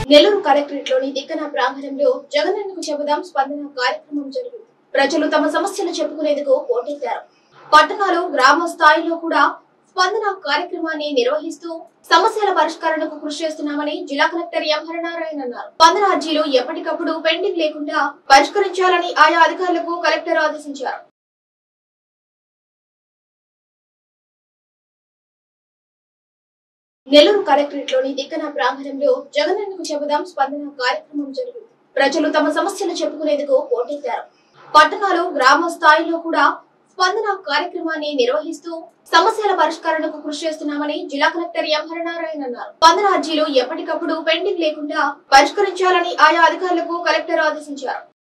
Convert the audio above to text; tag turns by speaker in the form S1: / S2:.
S1: Nellore collectorate లోని దిక్కన ప్రాంగణంలో జగనన్నకు చెబుదాం స్పందన కార్యక్రమం జరిగింది ప్రజలు తమ సమస్యలు చెప్పుకునేందుకు పోటెత్తారు పట్టణాలు గ్రామ స్థాయిలో కూడా స్పందన కార్యక్రమాన్ని నిర్వహిస్తూ సమస్యల పరిష్కారానికి కృషి చేస్తున్నామని జిల్లా కలెక్టర్ ఎం హరినారాయణ అన్నారు స్పందన అర్జీలు ఎప్పటికప్పుడు పెండింగ్ లేకుండా పరిష్కరించాలని ఆయా అధికారులకు కలెక్టర్ ఆదేశించారు నెల్లూరు కలెక్టరేట్ లోని దిక్కన ప్రాంగణంలో జగనన్నకు చెబుదాం స్పందన కార్యక్రమం జరిగింది ప్రజలు తమ సమస్యలు చెప్పుకునేందుకు పోటెత్తారు పట్టణాలు గ్రామ స్థాయిలో కూడా స్పందన కార్యక్రమాన్ని నిర్వహిస్తూ సమస్యల పరిష్కారానికి కృషి చేస్తున్నామని జిల్లా కలెక్టర్ ఎం హరినారాయణ అన్నారు స్పందన అర్జీలు ఎప్పటికప్పుడు పెండింగ్ లేకుండా పరిష్కరించాలని ఆయా అధికారులకు కలెక్టర్ ఆదేశించారు